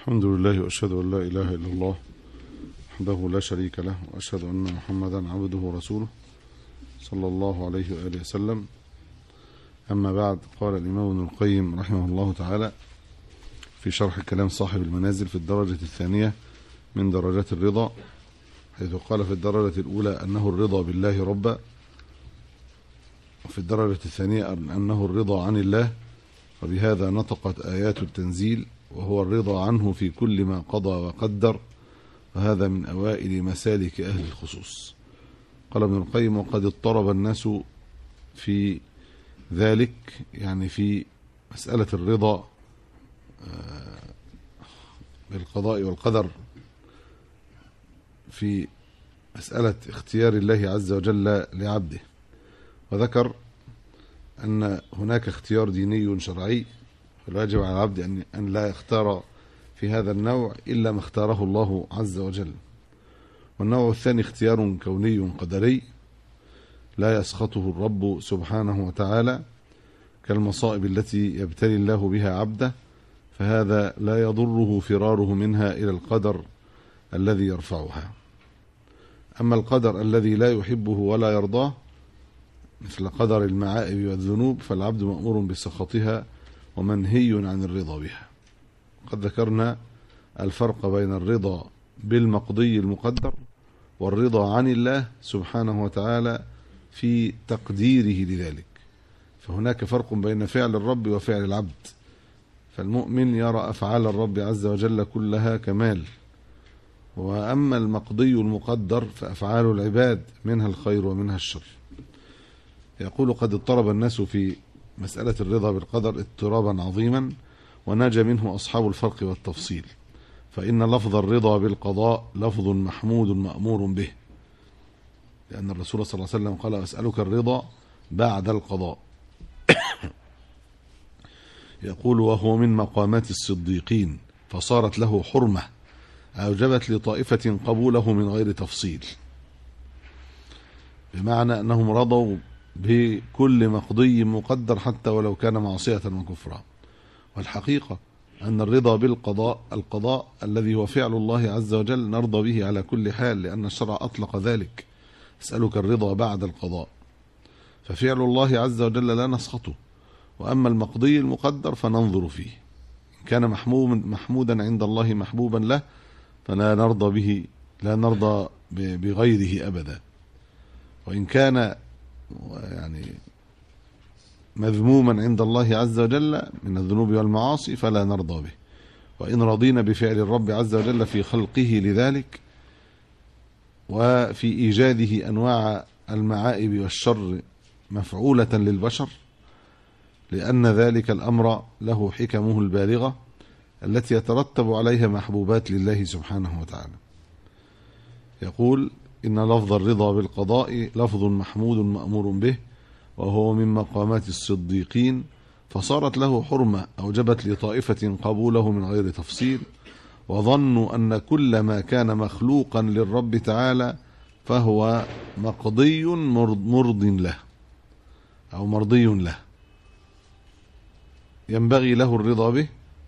الحمد لله واشهد ان لا اله الا الله وحده لا شريك له واشهد ان محمدا عبده ورسوله صلى الله عليه واله وسلم اما بعد قال الامام ابن القيم رحمه الله تعالى في شرح كلام صاحب المنازل في الدرجه الثانيه من درجات الرضا حيث قال في الدرجه الاولى انه الرضا بالله ربا وفي الدرجه الثانيه انه الرضا عن الله وبهذا نطقت ايات التنزيل وهو الرضا عنه في كل ما قضى وقدر وهذا من أوائل مسالك أهل الخصوص قال ابن القيم وقد اضطرب الناس في ذلك يعني في مسألة الرضا بالقضاء والقدر في مسألة اختيار الله عز وجل لعبده وذكر أن هناك اختيار ديني شرعي الواجب على العبد أن أن لا يختار في هذا النوع إلا ما اختاره الله عز وجل والنوع الثاني اختيار كوني قدري لا يسخطه الرب سبحانه وتعالى كالمصائب التي يبتلي الله بها عبده فهذا لا يضره فراره منها إلى القدر الذي يرفعها أما القدر الذي لا يحبه ولا يرضاه مثل قدر المعائب والذنوب فالعبد مأمور بسخطها ومنهي عن الرضا بها قد ذكرنا الفرق بين الرضا بالمقضي المقدر والرضا عن الله سبحانه وتعالى في تقديره لذلك فهناك فرق بين فعل الرب وفعل العبد فالمؤمن يرى افعال الرب عز وجل كلها كمال واما المقضي المقدر فافعال العباد منها الخير ومنها الشر يقول قد اضطرب الناس في مسألة الرضا بالقدر اضطرابا عظيما ونجا منه أصحاب الفرق والتفصيل فإن لفظ الرضا بالقضاء لفظ محمود مأمور به لأن الرسول صلى الله عليه وسلم قال أسألك الرضا بعد القضاء يقول وهو من مقامات الصديقين فصارت له حرمة أوجبت لطائفة قبوله من غير تفصيل بمعنى أنهم رضوا بكل مقضي مقدر حتى ولو كان معصية وكفرا والحقيقة أن الرضا بالقضاء القضاء الذي هو فعل الله عز وجل نرضى به على كل حال لأن الشرع أطلق ذلك أسألك الرضا بعد القضاء ففعل الله عز وجل لا نسخطه وأما المقضي المقدر فننظر فيه إن كان محمود محمودا عند الله محبوبا له فلا نرضى به لا نرضى بغيره أبدا وإن كان يعني مذموما عند الله عز وجل من الذنوب والمعاصي فلا نرضى به وإن رضينا بفعل الرب عز وجل في خلقه لذلك وفي إيجاده أنواع المعائب والشر مفعولة للبشر لأن ذلك الأمر له حكمه البالغة التي يترتب عليها محبوبات لله سبحانه وتعالى يقول إن لفظ الرضا بالقضاء لفظ محمود مأمور به وهو من مقامات الصديقين فصارت له حرمة أوجبت لطائفة قبوله من غير تفصيل وظنوا أن كل ما كان مخلوقا للرب تعالى فهو مقضي مرض له أو مرضي له ينبغي له الرضا به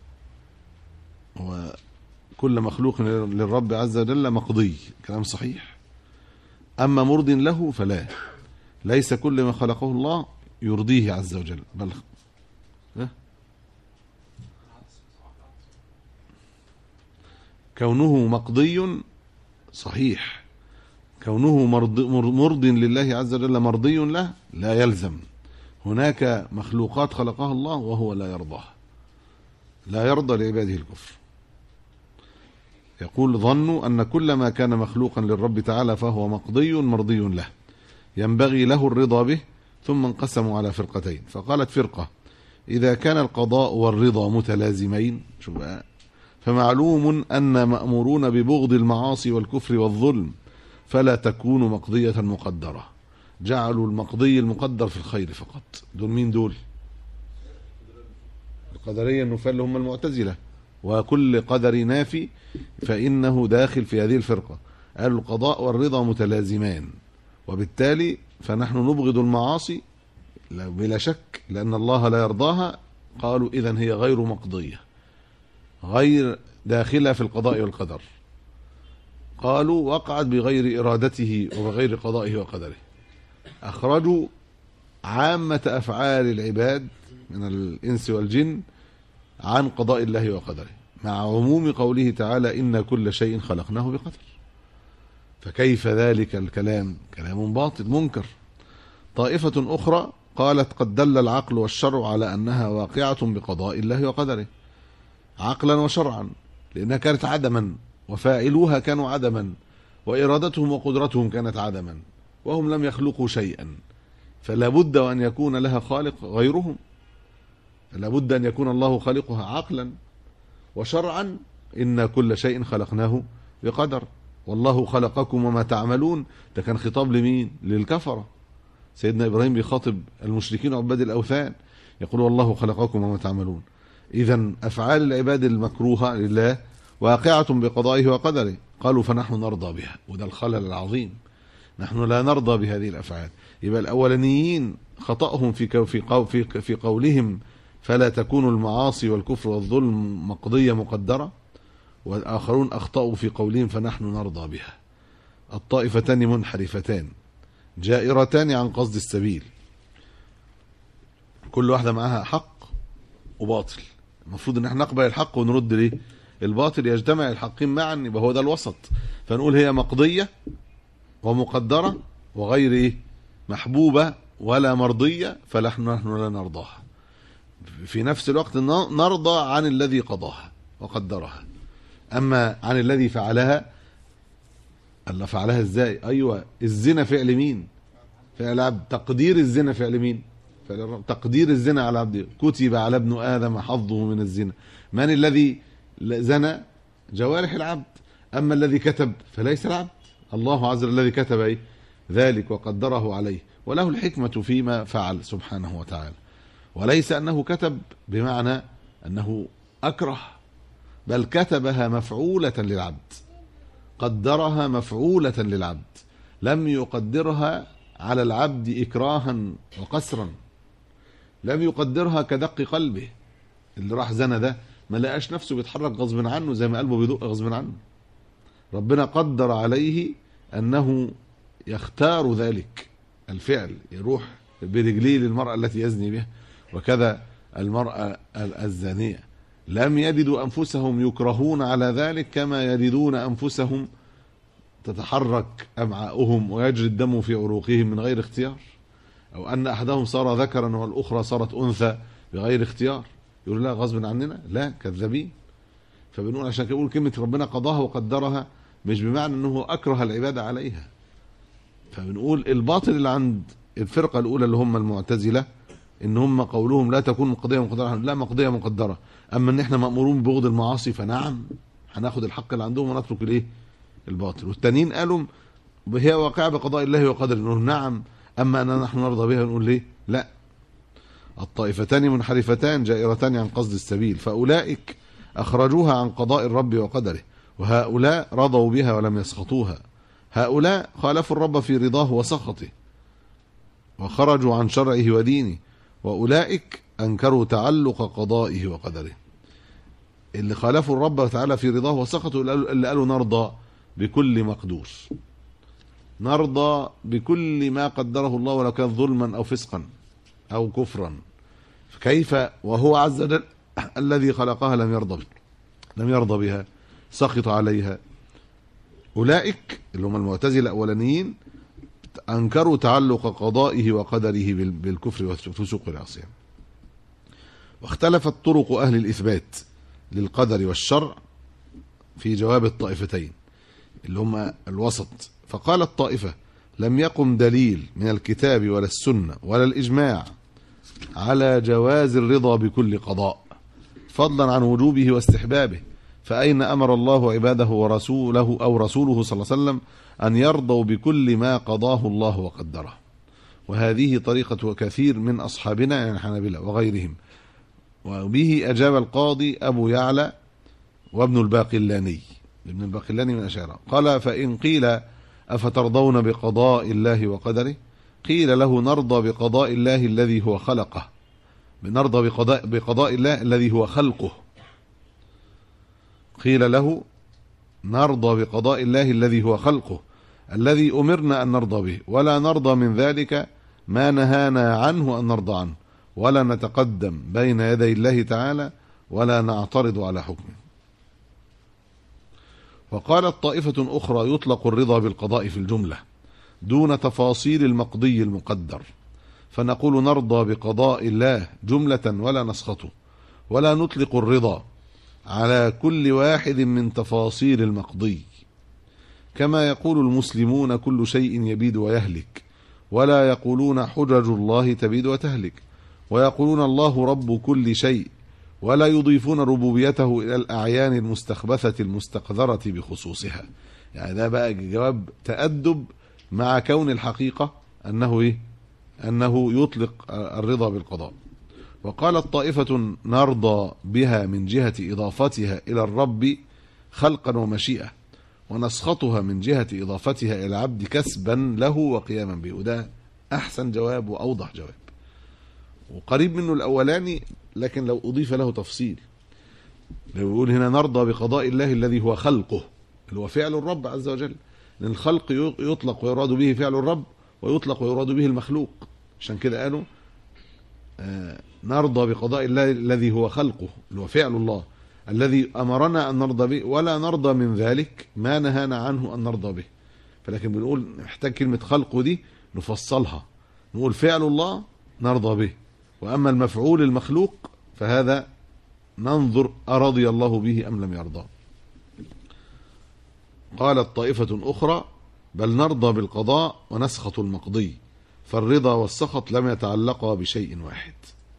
وكل مخلوق للرب عز وجل مقضي كلام صحيح أما مرض له فلا ليس كل ما خلقه الله يرضيه عز وجل بل كونه مقضي صحيح كونه مرض, مرض لله عز وجل مرضي له لا يلزم هناك مخلوقات خلقها الله وهو لا يرضاها لا يرضى لعباده الكفر يقول ظنوا أن كل ما كان مخلوقا للرب تعالى فهو مقضي مرضي له ينبغي له الرضا به ثم انقسموا على فرقتين فقالت فرقة إذا كان القضاء والرضا متلازمين شو بقى فمعلوم أن مأمورون ببغض المعاصي والكفر والظلم فلا تكون مقضية مقدرة جعلوا المقضي المقدر في الخير فقط دول مين دول القدرية النفال هم المعتزلة وكل قدر نافي فإنه داخل في هذه الفرقة قالوا القضاء والرضا متلازمان وبالتالي فنحن نبغض المعاصي بلا شك لأن الله لا يرضاها قالوا إذا هي غير مقضية غير داخلة في القضاء والقدر قالوا وقعت بغير إرادته وبغير قضائه وقدره أخرجوا عامة أفعال العباد من الإنس والجن عن قضاء الله وقدره مع عموم قوله تعالى إن كل شيء خلقناه بقدر فكيف ذلك الكلام كلام باطل منكر طائفة أخرى قالت قد دل العقل والشرع على أنها واقعة بقضاء الله وقدره عقلا وشرعا لأنها كانت عدما وفاعلوها كانوا عدما وإرادتهم وقدرتهم كانت عدما وهم لم يخلقوا شيئا فلا بد أن يكون لها خالق غيرهم فلا بد أن يكون الله خالقها عقلا وشرعا إن كل شيء خلقناه بقدر والله خلقكم وما تعملون ده كان خطاب لمين للكفرة سيدنا إبراهيم بيخاطب المشركين عباد الأوثان يقول والله خلقكم وما تعملون إذا أفعال العباد المكروهة لله واقعة بقضائه وقدره قالوا فنحن نرضى بها وده الخلل العظيم نحن لا نرضى بهذه الأفعال يبقى الأولانيين خطأهم في في في في قولهم فلا تكون المعاصي والكفر والظلم مقضية مقدرة والآخرون أخطأوا في قولهم فنحن نرضى بها الطائفتان منحرفتان جائرتان عن قصد السبيل كل واحدة معها حق وباطل المفروض ان احنا نقبل الحق ونرد ليه الباطل يجتمع الحقين معا يبقى هو ده الوسط فنقول هي مقضية ومقدرة وغير ايه محبوبة ولا مرضية فنحن نحن لا نرضاها في نفس الوقت نرضى عن الذي قضاها وقدرها اما عن الذي فعلها الله فعلها ازاي ايوه الزنا فعل مين فعل عبد تقدير الزنا فعل مين فعل الرب تقدير الزنا على عبد كتب على ابن ادم حظه من الزنا من الذي زنى جوارح العبد اما الذي كتب فليس العبد الله عز وجل الذي كتب ايه ذلك وقدره عليه وله الحكمة فيما فعل سبحانه وتعالى وليس أنه كتب بمعنى أنه أكره بل كتبها مفعولة للعبد قدرها مفعولة للعبد لم يقدرها على العبد إكراها وقسرا لم يقدرها كدق قلبه اللي راح زنى ده ما لقاش نفسه بيتحرك غصب عنه زي ما قلبه بيدق غصب عنه ربنا قدر عليه أنه يختار ذلك الفعل يروح برجليه للمرأة التي يزني بها وكذا المرأة الزانية لم يجدوا أنفسهم يكرهون على ذلك كما يجدون أنفسهم تتحرك أمعاؤهم ويجري الدم في عروقهم من غير اختيار أو أن أحدهم صار ذكرا والأخرى صارت أنثى بغير اختيار يقول لا غصب عننا لا كذابين فبنقول عشان كده كلمة ربنا قضاها وقدرها مش بمعنى أنه أكره العبادة عليها فبنقول الباطل اللي عند الفرقة الأولى اللي هم المعتزلة ان هم قولهم لا تكون مقضيه مقدره لا مقضيه مقدره اما ان احنا مامورون ببغض المعاصي فنعم هناخد الحق اللي عندهم ونترك الايه الباطل والتانيين قالوا هي واقعه بقضاء الله وقدره نقول نعم اما اننا نحن نرضى بها نقول ليه لا الطائفتان منحرفتان جائرتان عن قصد السبيل فاولئك اخرجوها عن قضاء الرب وقدره وهؤلاء رضوا بها ولم يسخطوها هؤلاء خالفوا الرب في رضاه وسخطه وخرجوا عن شرعه ودينه وأولئك أنكروا تعلق قضائه وقدره اللي خالفوا الرب تعالى في رضاه وسقطوا اللي قالوا نرضى بكل مقدور نرضى بكل ما قدره الله ولو كان ظلما أو فسقا أو كفرا كيف وهو عز وجل الذي خلقها لم يرضى بها لم يرضى بها سخط عليها أولئك اللي هم المعتزلة الأولانيين أنكروا تعلق قضائه وقدره بالكفر والفسوق والعصيان واختلفت طرق أهل الإثبات للقدر والشرع في جواب الطائفتين اللي هم الوسط فقال الطائفة لم يقم دليل من الكتاب ولا السنة ولا الإجماع على جواز الرضا بكل قضاء فضلا عن وجوبه واستحبابه فأين أمر الله عباده ورسوله أو رسوله صلى الله عليه وسلم أن يرضوا بكل ما قضاه الله وقدره وهذه طريقة كثير من أصحابنا يعني الحنابلة وغيرهم وبه أجاب القاضي أبو يعلى وابن الباقلاني ابن الباقلاني من أشعره قال فإن قيل أفترضون بقضاء الله وقدره قيل له نرضى بقضاء الله الذي هو خلقه نرضى بقضاء, بقضاء الله الذي هو خلقه قيل له نرضى بقضاء الله الذي هو خلقه الذي أمرنا أن نرضى به ولا نرضى من ذلك ما نهانا عنه أن نرضى عنه ولا نتقدم بين يدي الله تعالى ولا نعترض على حكمه وقالت طائفة أخرى يطلق الرضا بالقضاء في الجملة دون تفاصيل المقضي المقدر فنقول نرضى بقضاء الله جملة ولا نسخطه ولا نطلق الرضا على كل واحد من تفاصيل المقضي كما يقول المسلمون كل شيء يبيد ويهلك ولا يقولون حجج الله تبيد وتهلك ويقولون الله رب كل شيء ولا يضيفون ربوبيته إلى الأعيان المستخبثة المستقذرة بخصوصها يعني ده بقى جواب تأدب مع كون الحقيقة أنه إيه؟ أنه يطلق الرضا بالقضاء وقالت طائفة نرضى بها من جهة إضافتها إلى الرب خلقا ومشيئة ونسخطها من جهة إضافتها إلى العبد كسبا له وقياما به وده أحسن جواب وأوضح جواب وقريب منه الأولاني لكن لو أضيف له تفصيل لو يقول هنا نرضى بقضاء الله الذي هو خلقه اللي هو فعل الرب عز وجل لأن الخلق يطلق ويراد به فعل الرب ويطلق ويراد به المخلوق عشان كده قالوا آه نرضى بقضاء الله الذي هو خلقه اللي هو فعل الله الذي أمرنا أن نرضى به ولا نرضى من ذلك ما نهانا عنه أن نرضى به فلكن بنقول نحتاج كلمة خلقه دي نفصلها نقول فعل الله نرضى به وأما المفعول المخلوق فهذا ننظر أرضي الله به أم لم يرضى قالت طائفة أخرى بل نرضى بالقضاء ونسخط المقضي فالرضا والسخط لم يتعلقا بشيء واحد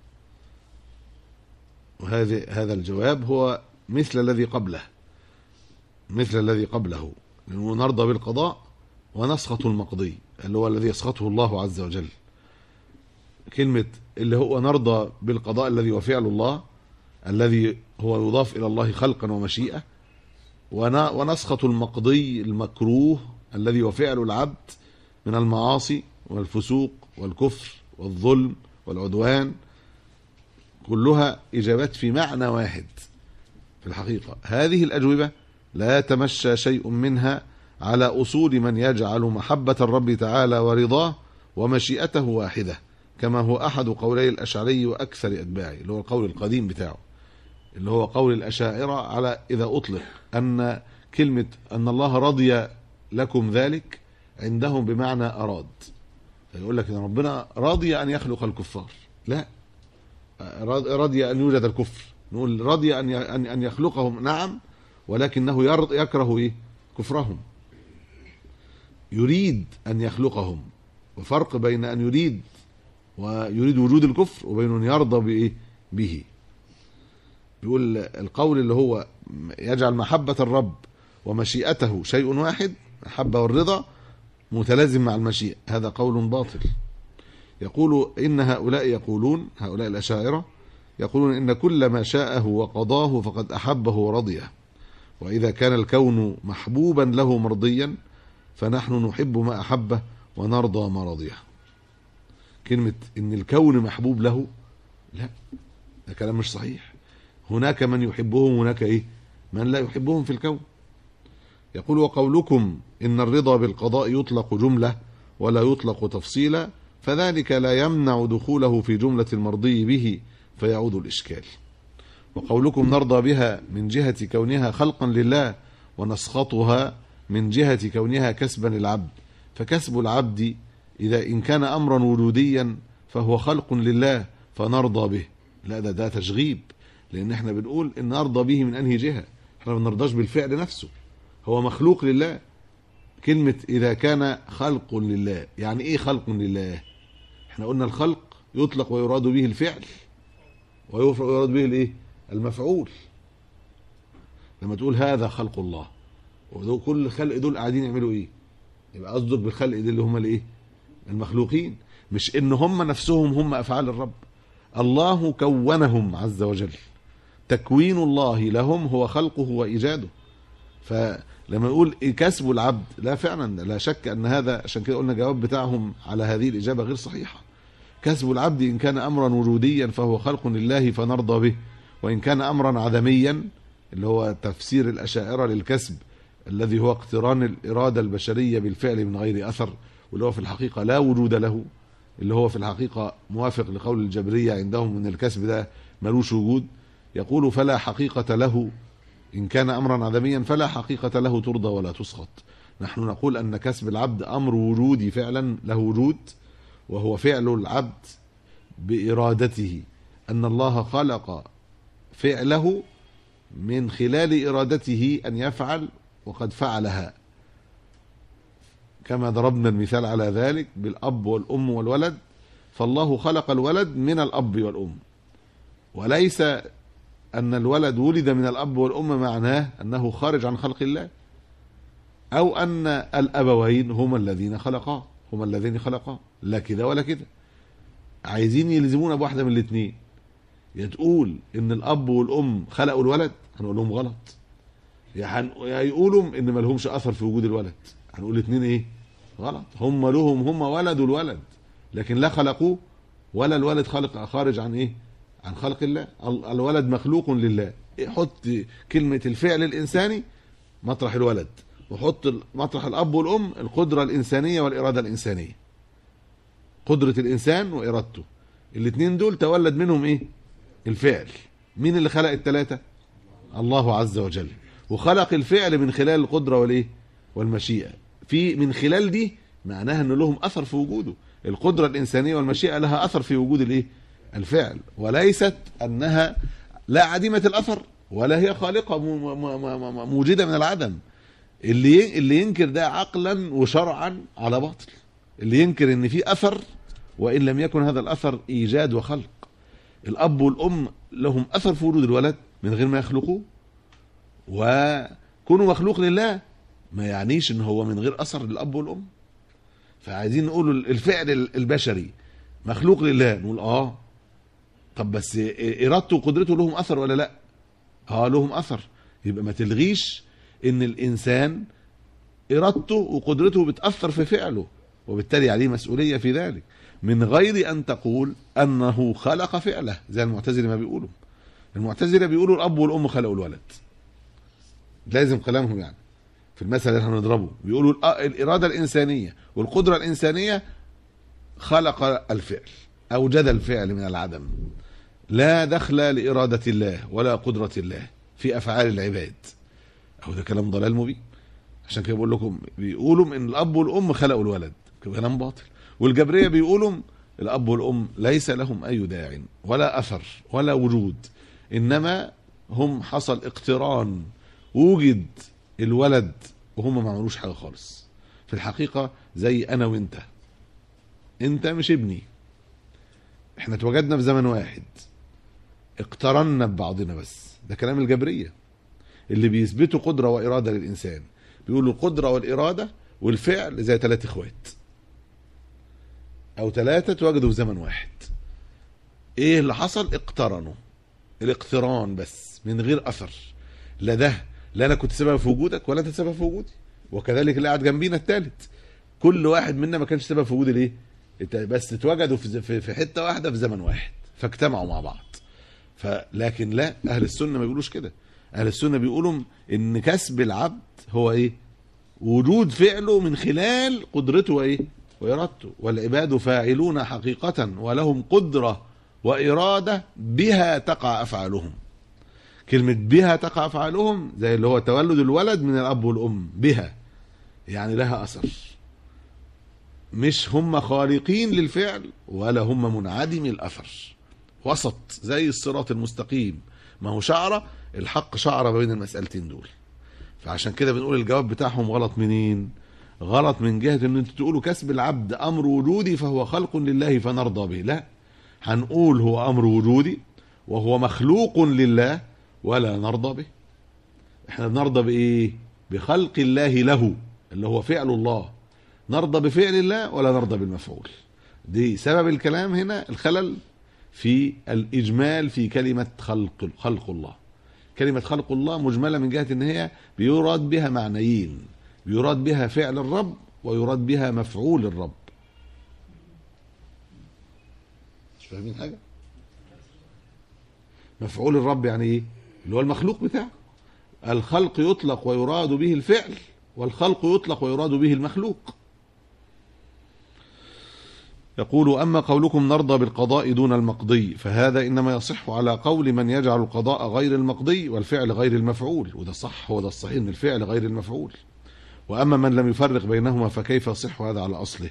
وهذا هذا الجواب هو مثل الذي قبله مثل الذي قبله لأنه نرضى بالقضاء ونسخط المقضي اللي هو الذي يسخطه الله عز وجل كلمة اللي هو نرضى بالقضاء الذي هو فعل الله الذي هو يضاف إلى الله خلقا ومشيئة ونسخط المقضي المكروه الذي هو فعل العبد من المعاصي والفسوق والكفر والظلم والعدوان كلها إجابات في معنى واحد في الحقيقة هذه الأجوبة لا يتمشى شيء منها على أصول من يجعل محبة الرب تعالى ورضاه ومشيئته واحدة كما هو أحد قولي الأشعري وأكثر أتباعه اللي هو القول القديم بتاعه اللي هو قول الأشاعرة على إذا أطلق أن كلمة أن الله رضي لكم ذلك عندهم بمعنى أراد فيقول لك إن ربنا راضي أن يخلق الكفار لا رضي أن يوجد الكفر نقول رضي أن أن يخلقهم نعم ولكنه يكره إيه؟ كفرهم يريد أن يخلقهم وفرق بين أن يريد ويريد وجود الكفر وبين أن يرضى بإيه؟ به بيقول القول اللي هو يجعل محبة الرب ومشيئته شيء واحد محبة والرضا متلازم مع المشيئة هذا قول باطل يقول إن هؤلاء يقولون هؤلاء الأشاعرة يقولون إن كل ما شاءه وقضاه فقد أحبه ورضيه وإذا كان الكون محبوبا له مرضيا فنحن نحب ما أحبه ونرضى ما رضيه كلمة إن الكون محبوب له لا ده كلام مش صحيح هناك من يحبهم هناك إيه من لا يحبهم في الكون يقول وقولكم إن الرضا بالقضاء يطلق جملة ولا يطلق تفصيلا فذلك لا يمنع دخوله في جملة المرضي به فيعود الإشكال وقولكم نرضى بها من جهة كونها خلقا لله ونسخطها من جهة كونها كسبا للعبد فكسب العبد إذا إن كان أمرا وجوديا فهو خلق لله فنرضى به لا ده ده تشغيب لأن احنا بنقول إن نرضى به من أنهي جهة احنا ما بنرضاش بالفعل نفسه هو مخلوق لله كلمة إذا كان خلق لله يعني إيه خلق لله احنا قلنا الخلق يطلق ويراد به الفعل ويراد به الايه المفعول لما تقول هذا خلق الله ودول كل الخلق دول قاعدين يعملوا ايه يبقى قصدك بالخلق دي اللي هم الايه المخلوقين مش ان هم نفسهم هم افعال الرب الله كونهم عز وجل تكوين الله لهم هو خلقه وايجاده فلما يقول كسب العبد لا فعلا لا شك ان هذا عشان كده قلنا جواب بتاعهم على هذه الاجابه غير صحيحه كسب العبد ان كان امرا وجوديا فهو خلق لله فنرضى به وان كان امرا عدميا اللي هو تفسير الأشاعرة للكسب الذي هو اقتران الإرادة البشرية بالفعل من غير أثر واللي هو في الحقيقة لا وجود له اللي هو في الحقيقة موافق لقول الجبرية عندهم ان الكسب ده ملوش وجود يقول فلا حقيقة له إن كان أمرا عدميا فلا حقيقة له ترضى ولا تسخط نحن نقول أن كسب العبد أمر وجودي فعلا له وجود وهو فعل العبد بإرادته أن الله خلق فعله من خلال إرادته أن يفعل وقد فعلها كما ضربنا المثال على ذلك بالأب والأم والولد فالله خلق الولد من الأب والأم وليس أن الولد ولد من الأب والأم معناه أنه خارج عن خلق الله أو أن الأبوين هما الذين خلقاه هما الذين خلقاه لا كده ولا كده عايزين يلزمونا بواحدة من الاثنين يا تقول ان الاب والام خلقوا الولد هنقول لهم غلط يا, هن... يا يقولوا ان ما لهمش اثر في وجود الولد هنقول الاثنين ايه غلط هم لهم هم ولدوا الولد لكن لا خلقوه ولا الولد خلق خارج عن ايه عن خلق الله ال- الولد مخلوق لله حط كلمة الفعل الإنساني مطرح الولد وحط ال- مطرح الأب والأم القدرة الإنسانية والإرادة الإنسانية قدرة الإنسان وإرادته الاثنين دول تولد منهم إيه الفعل مين اللي خلق الثلاثة الله عز وجل وخلق الفعل من خلال القدرة والإيه والمشيئة في من خلال دي معناها ان لهم اثر في وجوده القدرة الانسانية والمشيئة لها اثر في وجود الايه الفعل وليست انها لا عديمة الاثر ولا هي خالقة م- م- م- م- موجودة من العدم اللي اللي ينكر ده عقلا وشرعا على باطل اللي ينكر ان في اثر وان لم يكن هذا الاثر ايجاد وخلق الاب والام لهم اثر في وجود الولد من غير ما يخلقوه وكونوا مخلوق لله ما يعنيش ان هو من غير اثر للاب والام فعايزين نقول الفعل البشري مخلوق لله نقول اه طب بس ارادته وقدرته لهم اثر ولا لا اه لهم اثر يبقى ما تلغيش ان الانسان ارادته وقدرته بتاثر في فعله وبالتالي عليه مسؤوليه في ذلك من غير ان تقول انه خلق فعله زي المعتزله ما بيقولوا المعتزله بيقولوا الاب والام خلقوا الولد لازم كلامهم يعني في المثل اللي احنا هنضربه بيقولوا الأ- الاراده الانسانيه والقدره الانسانيه خلق الفعل اوجد الفعل من العدم لا دخل لاراده الله ولا قدره الله في افعال العباد او ده كلام ضلال مبين عشان كده بقول لكم بيقولوا ان الاب والام خلقوا الولد كلام باطل والجبريه بيقولوا الاب والام ليس لهم اي داع ولا اثر ولا وجود انما هم حصل اقتران وجد الولد وهم ما عملوش حاجه خالص في الحقيقه زي انا وانت انت مش ابني احنا اتوجدنا في زمن واحد اقترنا ببعضنا بس ده كلام الجبريه اللي بيثبتوا قدره واراده للانسان بيقولوا القدره والاراده والفعل زي ثلاث اخوات او ثلاثه اتوجدوا في زمن واحد ايه اللي حصل اقترنوا الاقتران بس من غير اثر لا ده لا انا كنت سبب في وجودك ولا انت سبب في وجودي وكذلك اللي قاعد جنبينا الثالث كل واحد منا ما كانش سبب في وجود الايه الت- بس اتوجدوا في في- في حته واحده في زمن واحد فاجتمعوا مع بعض فلكن لا اهل السنه ما بيقولوش كده اهل السنه بيقولوا ان كسب العبد هو ايه وجود فعله من خلال قدرته وايه وارادته والعباد فاعلون حقيقه ولهم قدره واراده بها تقع افعالهم كلمة بها تقع أفعالهم زي اللي هو تولد الولد من الأب والأم بها يعني لها أثر مش هم خالقين للفعل ولا هم منعدم الأثر وسط زي الصراط المستقيم ما هو شعرة الحق شعرة بين المسألتين دول فعشان كده بنقول الجواب بتاعهم غلط منين غلط من جهة ان انتوا تقولوا كسب العبد امر وجودي فهو خلق لله فنرضى به لا هنقول هو امر وجودي وهو مخلوق لله ولا نرضى به احنا بنرضى بايه بخلق الله له اللي هو فعل الله نرضى بفعل الله ولا نرضى بالمفعول دي سبب الكلام هنا الخلل في الاجمال في كلمه خلق خلق الله كلمه خلق الله مجمله من جهه ان هي بيراد بها معنيين يراد بها فعل الرب ويراد بها مفعول الرب مش فاهمين حاجه مفعول الرب يعني ايه اللي هو المخلوق بتاعه الخلق يطلق ويراد به الفعل والخلق يطلق ويراد به المخلوق يقول أما قولكم نرضى بالقضاء دون المقضي فهذا إنما يصح على قول من يجعل القضاء غير المقضي والفعل غير المفعول وده صح هو ده الصحيح من الفعل غير المفعول وأما من لم يفرق بينهما فكيف يصح هذا على أصله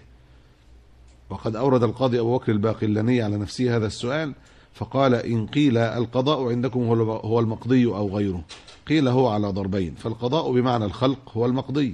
وقد أورد القاضي أبو بكر الباقلاني على نفسه هذا السؤال فقال إن قيل القضاء عندكم هو المقضي أو غيره قيل هو على ضربين فالقضاء بمعنى الخلق هو المقضي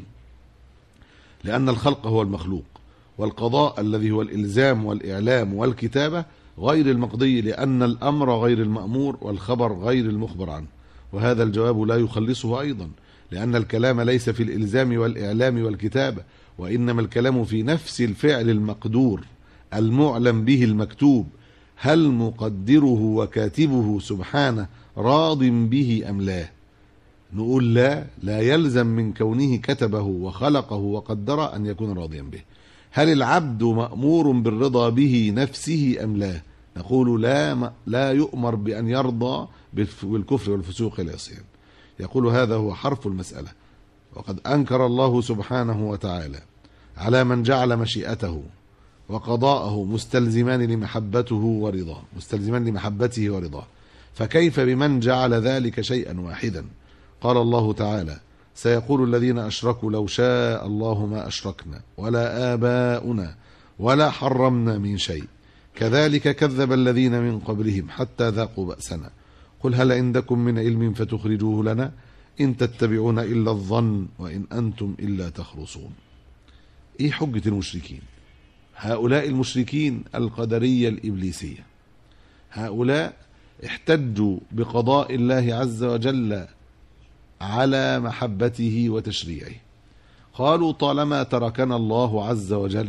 لأن الخلق هو المخلوق والقضاء الذي هو الإلزام والإعلام والكتابة غير المقضي لأن الأمر غير المأمور والخبر غير المخبر عنه وهذا الجواب لا يخلصه أيضا لأن الكلام ليس في الإلزام والإعلام والكتابة وإنما الكلام في نفس الفعل المقدور المعلم به المكتوب هل مقدره وكاتبه سبحانه راض به أم لا نقول لا لا يلزم من كونه كتبه وخلقه وقدره أن يكون راضيا به هل العبد مأمور بالرضا به نفسه أم لا نقول لا لا يؤمر بأن يرضى بالكفر والفسوق والعصيان يقول هذا هو حرف المسألة وقد أنكر الله سبحانه وتعالى على من جعل مشيئته وقضاءه مستلزمان لمحبته ورضاه مستلزمان لمحبته ورضاه فكيف بمن جعل ذلك شيئا واحدا قال الله تعالى سيقول الذين أشركوا لو شاء الله ما أشركنا ولا آباؤنا ولا حرمنا من شيء كذلك كذب الذين من قبلهم حتى ذاقوا بأسنا قل هل عندكم من علم فتخرجوه لنا إن تتبعون إلا الظن وإن أنتم إلا تخرصون إيه حجة المشركين هؤلاء المشركين القدرية الإبليسية هؤلاء احتجوا بقضاء الله عز وجل على محبته وتشريعه قالوا طالما تركنا الله عز وجل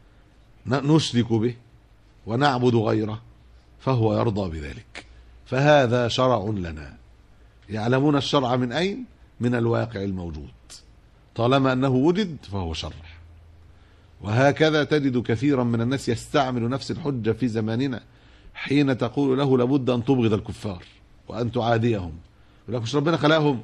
نشرك به ونعبد غيره فهو يرضى بذلك فهذا شرع لنا يعلمون الشرع من أين؟ من الواقع الموجود طالما أنه وجد فهو شرع وهكذا تجد كثيرا من الناس يستعمل نفس الحجة في زماننا حين تقول له لابد أن تبغض الكفار وأن تعاديهم يقول لك مش ربنا خلقهم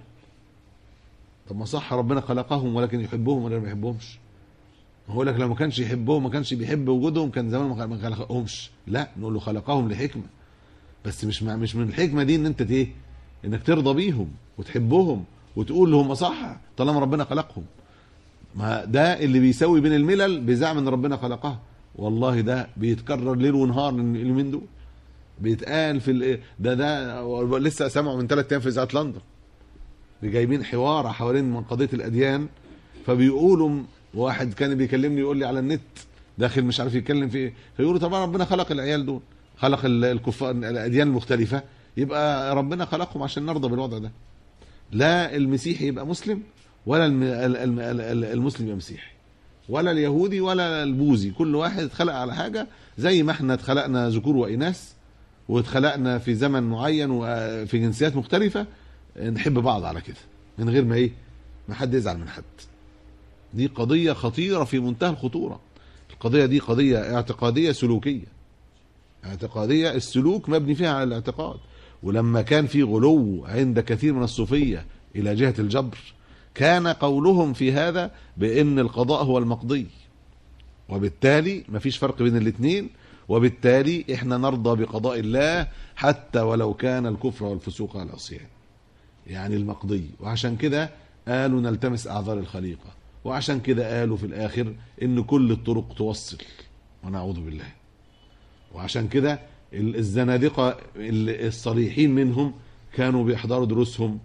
طب ما صح ربنا خلقهم ولكن يحبهم ولا ما يحبهمش هو لك لو ما كانش يحبهم ما كانش بيحب وجودهم كان زمان ما خلقهمش لا نقول له خلقهم لحكمه بس مش مش من الحكمه دي ان انت ايه انك ترضى بيهم وتحبهم وتقول لهم صح طالما ربنا خلقهم ما ده اللي بيسوي بين الملل بزعم ان ربنا خلقها والله ده بيتكرر ليل ونهار اليومين دول بيتقال في ده ده لسه سامعه من ثلاث ايام في اذاعه لندن جايبين حوار حوالين من قضيه الاديان فبيقولوا واحد كان بيكلمني يقول لي على النت داخل مش عارف يتكلم في ايه فيقولوا طبعا ربنا خلق العيال دول خلق الكفار الاديان المختلفه يبقى ربنا خلقهم عشان نرضى بالوضع ده لا المسيحي يبقى مسلم ولا المسلم يبقى مسيحي ولا اليهودي ولا البوذي كل واحد اتخلق على حاجه زي ما احنا اتخلقنا ذكور واناث واتخلقنا في زمن معين وفي جنسيات مختلفه نحب بعض على كده من غير ما ايه ما حد يزعل من حد دي قضيه خطيره في منتهى الخطوره القضيه دي قضيه اعتقاديه سلوكيه اعتقاديه السلوك مبني فيها على الاعتقاد ولما كان في غلو عند كثير من الصوفيه الى جهه الجبر كان قولهم في هذا بان القضاء هو المقضي وبالتالي مفيش فرق بين الاثنين وبالتالي احنا نرضى بقضاء الله حتى ولو كان الكفر والفسوق على العصيان يعني المقضي وعشان كده قالوا نلتمس اعذار الخليقه وعشان كده قالوا في الاخر ان كل الطرق توصل ونعوذ بالله وعشان كده الزنادقه الصريحين منهم كانوا بيحضروا دروسهم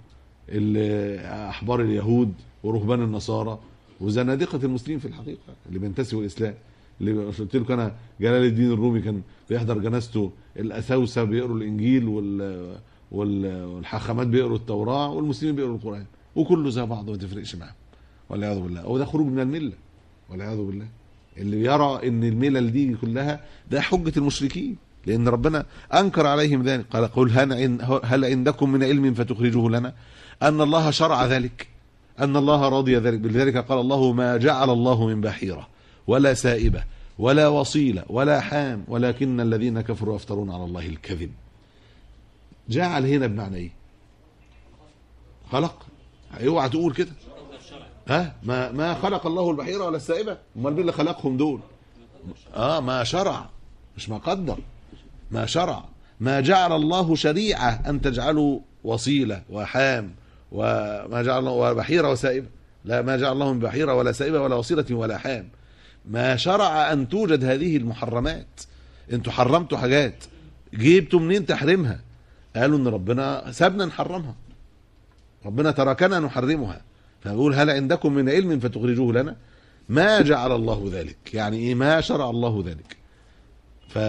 احبار اليهود ورهبان النصارى وزنادقه المسلمين في الحقيقه اللي بينتسبوا الاسلام اللي قلت لكم انا جلال الدين الرومي كان بيحضر جنازته الاثاوسه بيقروا الانجيل وال والحاخامات بيقروا التوراه والمسلمين بيقروا القران وكله زي بعض ما تفرقش معاهم والعياذ بالله هو ده خروج من المله والعياذ بالله اللي يرى ان الملل دي كلها ده حجه المشركين لان ربنا انكر عليهم ذلك قال قل هل عندكم من علم فتخرجوه لنا ان الله شرع ذلك ان الله رضي ذلك لذلك قال الله ما جعل الله من بحيره ولا سائبه ولا وصيله ولا حام ولكن الذين كفروا يفترون على الله الكذب جعل هنا بمعنى ايه خلق اوعى تقول كده ها ما ما خلق الله البحيره ولا السائبه امال مين اللي خلقهم دول اه ما شرع مش ما قدر ما شرع ما جعل الله شريعه ان تجعلوا وصيله وحام وما جعل الله وبحيره وسائبه لا ما جعل الله من بحيره ولا سائبه ولا وصيله ولا حام ما شرع ان توجد هذه المحرمات انتوا حرمتوا حاجات جيبتوا منين تحريمها قالوا ان ربنا سابنا نحرمها ربنا تركنا نحرمها فبقول هل عندكم من علم فتخرجوه لنا ما جعل الله ذلك يعني ايه ما شرع الله ذلك ف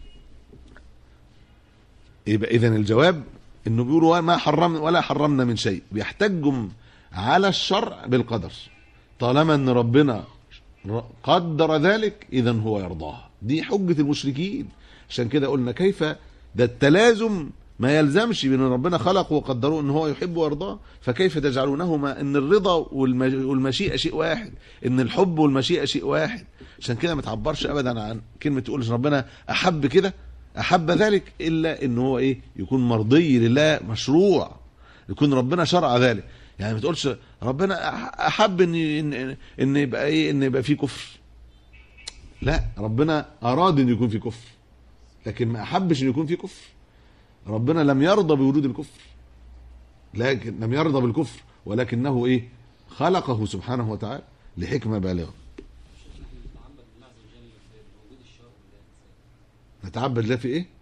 يبقى اذا الجواب انه بيقولوا ما حرمنا ولا حرمنا من شيء بيحتجوا على الشرع بالقدر طالما ان ربنا قدر ذلك اذا هو يرضاه دي حجة المشركين عشان كده قلنا كيف ده التلازم ما يلزمش بان ربنا خلقه وقدره ان هو يحب ويرضاه فكيف تجعلونهما ان الرضا والمشيئه شيء واحد ان الحب والمشيئه شيء واحد عشان كده ما تعبرش ابدا عن كلمه تقول ربنا احب كده احب ذلك الا ان هو ايه يكون مرضي لله مشروع يكون ربنا شرع ذلك يعني ما تقولش ربنا احب ان ان, إن يبقى ايه ان يبقى في كفر لا ربنا اراد ان يكون في كفر لكن ما احبش ان يكون في كفر ربنا لم يرضى بوجود الكفر لكن لم يرضى بالكفر ولكنه ايه خلقه سبحانه وتعالى لحكمه بالغه نتعبد الله في ايه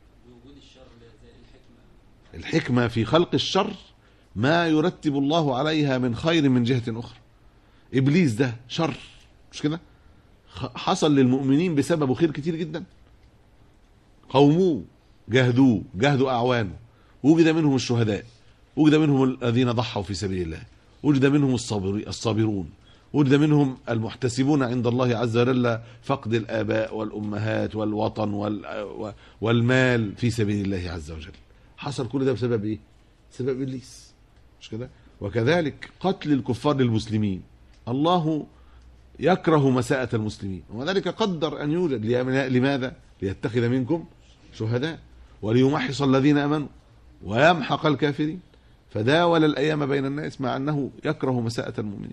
الحكمه في خلق الشر ما يرتب الله عليها من خير من جهه اخرى ابليس ده شر مش كده حصل للمؤمنين بسببه خير كتير جدا قوموه جاهدوه جاهدوا أعوانه وجد منهم الشهداء وجد منهم الذين ضحوا في سبيل الله وجد منهم الصابرون وجد منهم المحتسبون عند الله عز وجل فقد الآباء والأمهات والوطن والمال في سبيل الله عز وجل حصل كل ده بسبب إيه؟ بسبب إبليس مش كده؟ وكذلك قتل الكفار للمسلمين الله يكره مساءة المسلمين وذلك قدر أن يوجد لماذا؟ ليتخذ منكم شهداء وليمحص الذين امنوا ويمحق الكافرين فداول الايام بين الناس مع انه يكره مساءة المؤمنين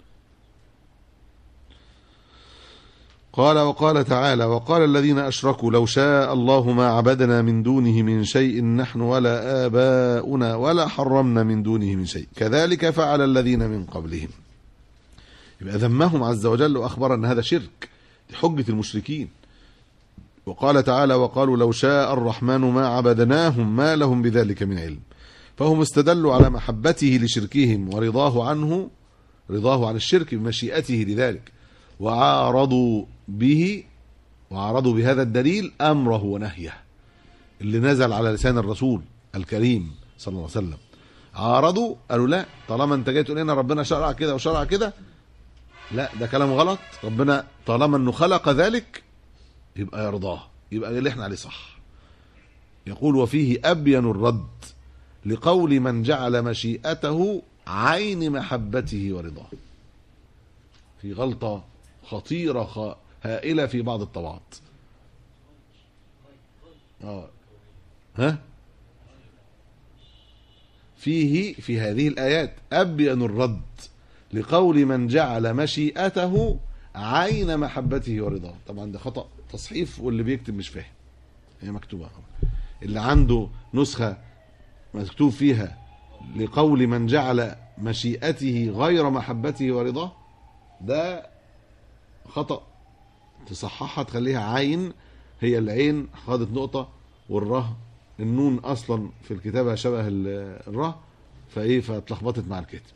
قال وقال تعالى وقال الذين اشركوا لو شاء الله ما عبدنا من دونه من شيء نحن ولا اباؤنا ولا حرمنا من دونه من شيء كذلك فعل الذين من قبلهم يبقى ذمهم عز وجل واخبر ان هذا شرك دي حجه المشركين وقال تعالى وقالوا لو شاء الرحمن ما عبدناهم ما لهم بذلك من علم فهم استدلوا على محبته لشركهم ورضاه عنه رضاه عن الشرك بمشيئته لذلك وعارضوا به وعارضوا بهذا الدليل امره ونهيه اللي نزل على لسان الرسول الكريم صلى الله عليه وسلم عارضوا قالوا لا طالما انت جاي تقول لنا ربنا شرع كده وشرع كده لا ده كلام غلط ربنا طالما انه خلق ذلك يبقى يرضاه يبقى اللي احنا عليه صح يقول وفيه أبين الرد لقول من جعل مشيئته عين محبته ورضاه في غلطة خطيرة خ... هائلة في بعض الطبعات آه. ها فيه في هذه الآيات أبين الرد لقول من جعل مشيئته عين محبته ورضاه طبعا ده خطأ تصحيف واللي بيكتب مش فاهم هي مكتوبة اللي عنده نسخة مكتوب فيها لقول من جعل مشيئته غير محبته ورضاه ده خطأ تصححها تخليها عين هي العين خدت نقطة والره النون أصلا في الكتابة شبه الره فإيه فاتلخبطت مع الكاتب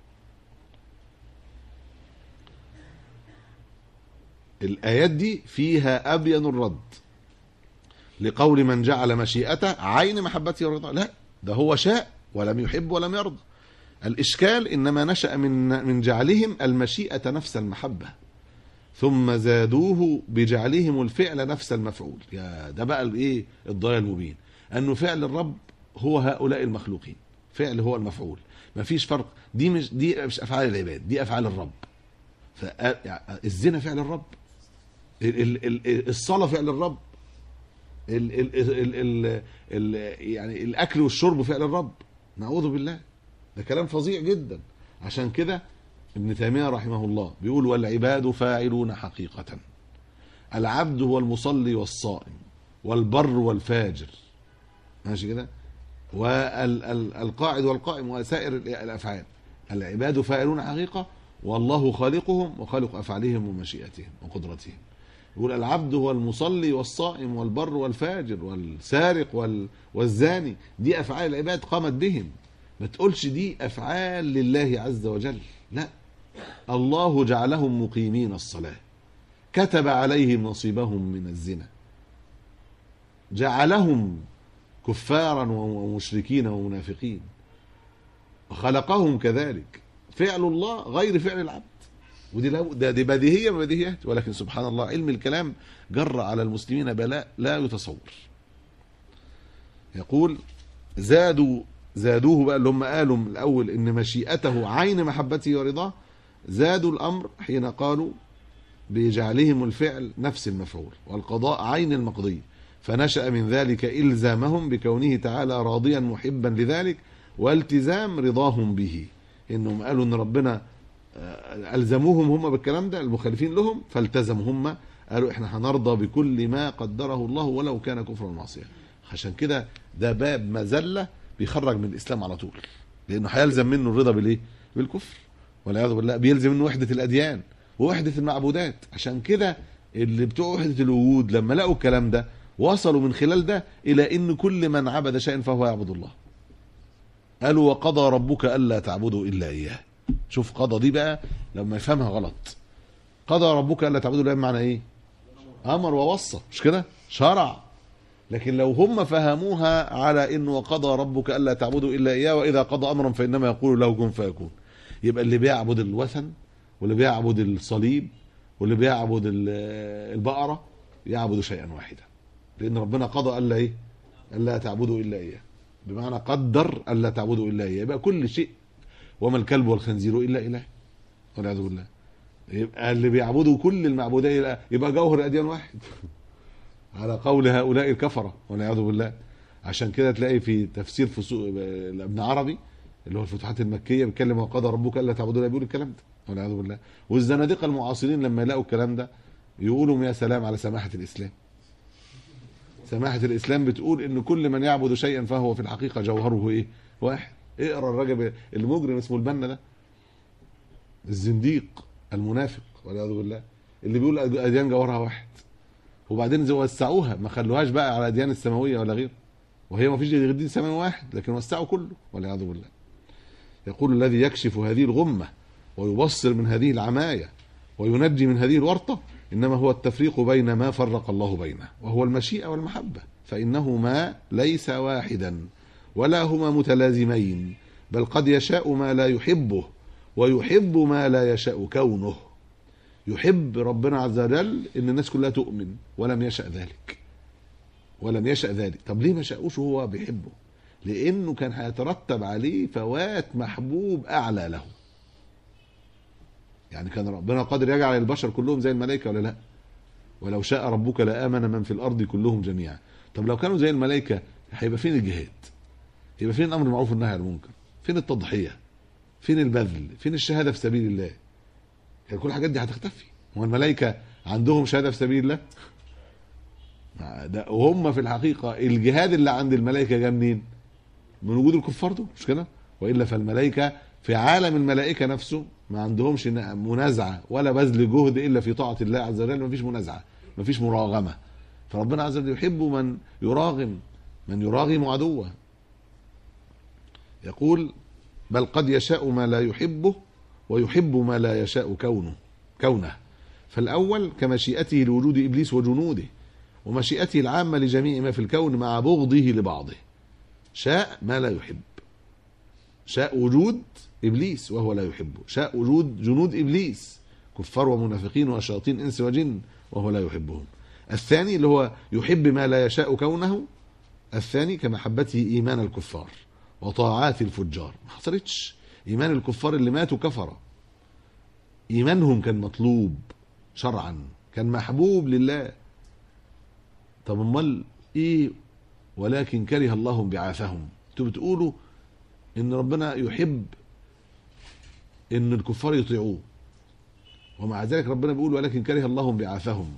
الآيات دي فيها أبين الرد لقول من جعل مشيئته عين محبته ورضاه لا ده هو شاء ولم يحب ولم يرضى الإشكال إنما نشأ من من جعلهم المشيئة نفس المحبة ثم زادوه بجعلهم الفعل نفس المفعول يا ده بقى الايه الضلال المبين انه فعل الرب هو هؤلاء المخلوقين فعل هو المفعول ما فيش فرق دي مش دي مش افعال العباد دي افعال الرب فالزنا فعل الرب الصلاه فعل الرب ال ال ال ال ال يعني الاكل والشرب فعل الرب نعوذ بالله ده كلام فظيع جدا عشان كده ابن تيمية رحمه الله بيقول والعباد فاعلون حقيقة العبد هو المصلي والصائم والبر والفاجر ماشي كده والقاعد والقائم وسائر الافعال العباد فاعلون حقيقه والله خالقهم وخالق افعالهم ومشيئتهم وقدرتهم يقول العبد هو المصلي والصائم والبر والفاجر والسارق وال... والزاني دي افعال العباد قامت بهم ما تقولش دي افعال لله عز وجل لا الله جعلهم مقيمين الصلاه كتب عليهم نصيبهم من الزنا جعلهم كفارا ومشركين ومنافقين وخلقهم كذلك فعل الله غير فعل العبد ودي لا ده دي بديهيه من بديهيات ولكن سبحان الله علم الكلام جر على المسلمين بلاء لا يتصور يقول زادوا زادوه بقى اللي هم قالوا من الاول ان مشيئته عين محبته ورضاه زادوا الامر حين قالوا بجعلهم الفعل نفس المفعول والقضاء عين المقضي فنشأ من ذلك إلزامهم بكونه تعالى راضيا محبا لذلك والتزام رضاهم به إنهم قالوا إن ربنا ألزموهم هم بالكلام ده المخالفين لهم فالتزموا هم قالوا إحنا هنرضى بكل ما قدره الله ولو كان كفرا ومعصية عشان كده ده باب مذلة بيخرج من الإسلام على طول لأنه هيلزم منه الرضا بالإيه؟ بالكفر والعياذ بالله بيلزم منه وحدة الأديان ووحدة المعبودات عشان كده اللي بتوع وحدة الوجود لما لقوا الكلام ده وصلوا من خلال ده إلى إن كل من عبد شيئا فهو يعبد الله قالوا وقضى ربك ألا تعبدوا إلا إياه شوف قضى دي بقى لما يفهمها غلط قضى ربك ألا تعبدوا إلا معنى إيه أمر ووصى مش كده شرع لكن لو هم فهموها على إنه وقضى ربك ألا تعبدوا إلا إياه وإذا قضى أمرا فإنما يقول له كن فيكون يبقى اللي بيعبد الوثن واللي بيعبد الصليب واللي بيعبد البقرة يعبد شيئا واحدا لأن ربنا قضى ألا إيه ألا تعبدوا إلا إياه بمعنى قدر ألا تعبدوا إلا إياه يبقى كل شيء وما الكلب والخنزير إلا إله والعياذ بالله يبقى اللي بيعبدوا كل المعبودين يبقى جوهر الأديان واحد على قول هؤلاء الكفرة والعياذ بالله عشان كده تلاقي في تفسير فسوق ابن عربي اللي هو الفتوحات المكيه بيتكلم وقضى ربك الا تعبدوا الا بيقول الكلام ده والعياذ بالله والزنادقه المعاصرين لما يلاقوا الكلام ده يقولوا يا سلام على سماحه الاسلام سماحه الاسلام بتقول ان كل من يعبد شيئا فهو في الحقيقه جوهره ايه واحد اقرا الراجل المجرم اسمه البنا ده الزنديق المنافق والعياذ بالله اللي بيقول اديان جوهرها واحد وبعدين وسعوها ما خلوهاش بقى على الاديان السماويه ولا غيره وهي ما فيش غير دين سماوي واحد لكن وسعوا كله والعياذ بالله يقول الذي يكشف هذه الغمة ويبصر من هذه العماية وينجي من هذه الورطة إنما هو التفريق بين ما فرق الله بينه وهو المشيئة والمحبة فإنهما ليس واحدا ولا هما متلازمين بل قد يشاء ما لا يحبه ويحب ما لا يشاء كونه يحب ربنا عز وجل ان الناس كلها تؤمن ولم يشأ ذلك ولم يشأ ذلك طب ليه ما شاءوش وهو بيحبه لانه كان هيترتب عليه فوات محبوب اعلى له يعني كان ربنا قادر يجعل البشر كلهم زي الملائكه ولا لا ولو شاء ربك لامن من في الارض كلهم جميعا طب لو كانوا زي الملائكه هيبقى فين الجهاد يبقى فين الامر المعروف والنهي عن المنكر فين التضحيه فين البذل فين الشهاده في سبيل الله يعني كل الحاجات دي هتختفي هو الملائكه عندهم شهاده في سبيل الله ده وهم في الحقيقه الجهاد اللي عند الملائكه جه منين من وجود الكفار دول مش كده والا فالملائكه في عالم الملائكه نفسه ما عندهمش منازعه ولا بذل جهد الا في طاعه الله عز وجل ما فيش منازعه ما فيش مراغمه فربنا عز وجل يحب من يراغم من يراغم عدوه يقول بل قد يشاء ما لا يحبه ويحب ما لا يشاء كونه كونه فالاول كمشيئته لوجود ابليس وجنوده ومشيئته العامه لجميع ما في الكون مع بغضه لبعضه شاء ما لا يحب شاء وجود ابليس وهو لا يحبه شاء وجود جنود ابليس كفار ومنافقين وشياطين انس وجن وهو لا يحبهم الثاني اللي هو يحب ما لا يشاء كونه الثاني كمحبته ايمان الكفار وطاعات الفجار ما حصلتش ايمان الكفار اللي ماتوا كفره ايمانهم كان مطلوب شرعا كان محبوب لله طب امال ايه ولكن كره الله بعاثهم انتوا بتقولوا ان ربنا يحب ان الكفار يطيعوه ومع ذلك ربنا بيقول ولكن كره الله انبعاثهم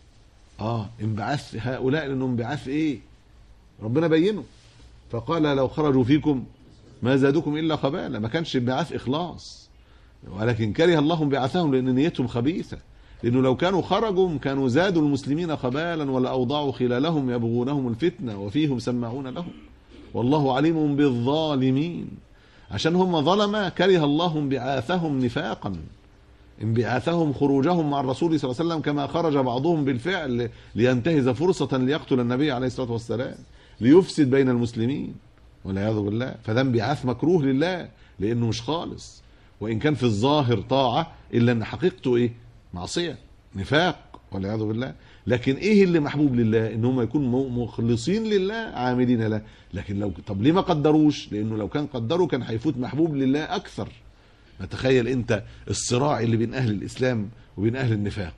اه انبعاث هؤلاء لانه انبعاث ايه ربنا بينه فقال لو خرجوا فيكم ما زادوكم الا خبالا ما كانش انبعاث اخلاص ولكن كره الله انبعاثهم لان نيتهم خبيثه لانه لو كانوا خرجوا كانوا زادوا المسلمين خبالا ولا اوضعوا خلالهم يبغونهم الفتنه وفيهم سماعون لهم والله عليم بالظالمين عشان هم ظلمه كره الله انبعاثهم نفاقا انبعاثهم خروجهم مع الرسول صلى الله عليه وسلم كما خرج بعضهم بالفعل لينتهز فرصة ليقتل النبي عليه الصلاة والسلام ليفسد بين المسلمين والعياذ بالله فده انبعاث مكروه لله لأنه مش خالص وإن كان في الظاهر طاعة إلا أن حقيقته إيه معصية نفاق والعياذ بالله لكن ايه اللي محبوب لله ان هم يكونوا مخلصين لله عاملين له لكن لو طب ليه ما قدروش لانه لو كان قدروا كان هيفوت محبوب لله اكثر تخيل انت الصراع اللي بين اهل الاسلام وبين اهل النفاق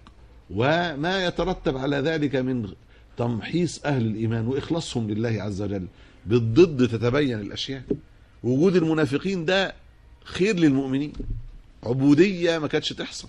وما يترتب على ذلك من تمحيص اهل الايمان واخلاصهم لله عز وجل بالضد تتبين الاشياء وجود المنافقين ده خير للمؤمنين عبوديه ما كانتش تحصل